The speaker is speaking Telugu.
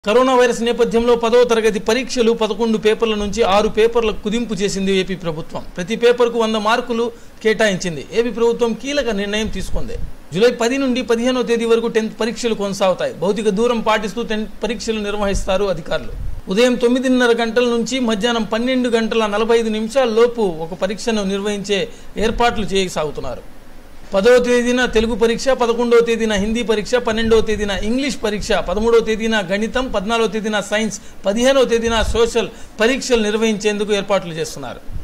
కరోనా వైరస్ నేపథ్యంలో పదో తరగతి పరీక్షలు పదకొండు పేపర్ల నుంచి ఆరు పేపర్లకు కుదింపు చేసింది ఏపీ ప్రభుత్వం ప్రతి పేపర్కు వంద మార్కులు కేటాయించింది ఏపీ ప్రభుత్వం కీలక నిర్ణయం తీసుకుంది జూలై పది నుండి పదిహేనో తేదీ వరకు టెన్త్ పరీక్షలు కొనసాగుతాయి భౌతిక దూరం పాటిస్తూ టెన్త్ పరీక్షలు నిర్వహిస్తారు అధికారులు ఉదయం తొమ్మిదిన్నర గంటల నుంచి మధ్యాహ్నం పన్నెండు గంటల నలభై ఐదు నిమిషాల లోపు ఒక పరీక్షను నిర్వహించే ఏర్పాట్లు చేయసాగుతున్నారు పదవ తేదీన తెలుగు పరీక్ష పదకొండవ తేదీన హిందీ పరీక్ష పన్నెండవ తేదీన ఇంగ్లీష్ పరీక్ష పదమూడవ తేదీన గణితం పద్నాలుగవ తేదీన సైన్స్ పదిహేనవ తేదీన సోషల్ పరీక్షలు నిర్వహించేందుకు ఏర్పాట్లు చేస్తున్నారు